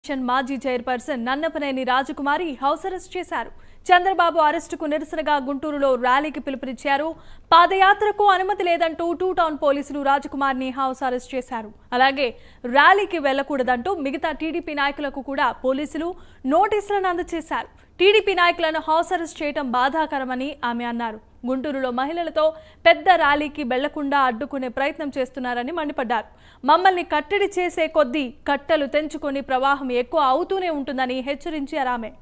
commission మాజీ chairperson Nannapaneni Rajakumari house arrest చేశారు చంద్రబాబు అరెస్టుకు నిరసనగా గుంటూరులో ర్యాలీకి పిలుపునిచ్చారు పాదయాత్రకు అనుమతి లేదంటూ టూ టౌన్ పోలీసులు రాజకుమార్ని హౌస్ అరెస్ట్ చేశారు అలాగే ర్యాలీకి వెళ్లకూడదంటూ మిగతా టీడీపీ నాయకులకు కూడా పోలీసులు నోటీసులను అందజేశారు టీడీపీ నాయకులను హౌస్ అరెస్ట్ చేయడం బాధాకరమని ఆమె అన్నారు గుంటూరులో మహిళలతో పెద్ద ర్యాలీకి వెళ్లకుండా అడ్డుకునే ప్రయత్నం చేస్తున్నారని మండిపడ్డారు మమ్మల్ని కట్టడి చేసే కొద్దీ కట్టలు తెంచుకొని ప్రవాహం ఎక్కువ అవుతూనే ఉంటుందని హెచ్చరించారు ఆమె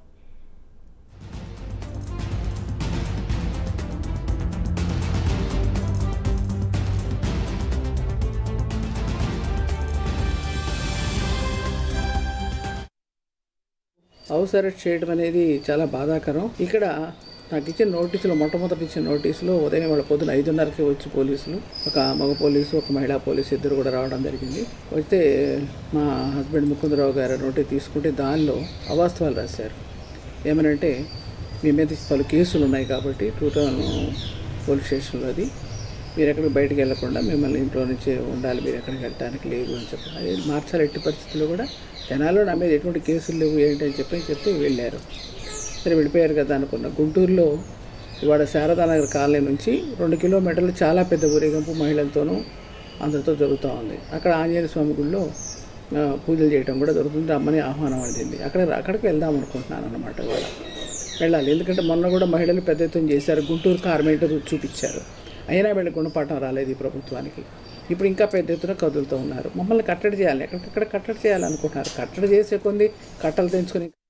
హౌస్ అరెస్ట్ చేయడం అనేది చాలా బాధాకరం ఇక్కడ నాకు ఇచ్చిన నోటీసులు మొట్టమొదటి ఇచ్చిన నోటీసులు ఉదయం వాళ్ళ పొద్దున ఐదున్నరకి వచ్చి పోలీసులు ఒక మగ పోలీసు ఒక మహిళా పోలీసు ఇద్దరు కూడా రావడం జరిగింది వస్తే మా హస్బెండ్ ముకుందరావు గారు నోటీస్ తీసుకుంటే దానిలో అవాస్తవాలు రాశారు ఏమనంటే మీ మీద పలు కేసులు ఉన్నాయి కాబట్టి టూ టౌన్ పోలీస్ స్టేషన్లో అది మీరు ఎక్కడికి బయటకు వెళ్లకుండా మిమ్మల్ని ఇంట్లో నుంచే ఉండాలి మీరు ఎక్కడికి వెళ్ళడానికి లేదు అని చెప్పి అది మార్చాలి ఎట్టి పరిస్థితుల్లో కూడా జనాల్లో నా మీద ఎటువంటి కేసులు లేవు ఏంటి అని చెప్పి చెప్తే వెళ్ళారు సరే వెళ్ళిపోయారు కదా అనుకున్న గుంటూరులో ఇవాళ శారదానగర్ కాలనీ నుంచి రెండు కిలోమీటర్లు చాలా పెద్ద ఊరేగింపు మహిళలతోనూ అందరితో జరుగుతూ ఉంది అక్కడ ఆంజనేయ స్వామి గుడిలో ఆ, పూజలు చేయడం కూడా జరుగుతుంది అమ్మని ఆహ్వానం అందింది అక్కడ అక్కడికి వెళ్దాం అనుకుంటున్నాను అనమాట ఇవాళ వెళ్ళాలి ఎందుకంటే మొన్న కూడా మహిళలు పెద్ద ఎత్తున చేశారు గుంటూరు కార్మెంట్ చూపించారు అయినా వీళ్ళకి గుణపాఠం రాలేదు ఈ ప్రభుత్వానికి ఇప్పుడు ఇంకా పెద్ద ఎత్తున కదులుతూ ఉన్నారు మమ్మల్ని కట్టడి చేయాలి ఎక్కడికక్కడ కట్టడి చేయాలనుకుంటున్నారు కట్టడి చేసే కొన్ని కట్టలు తెంచుకొని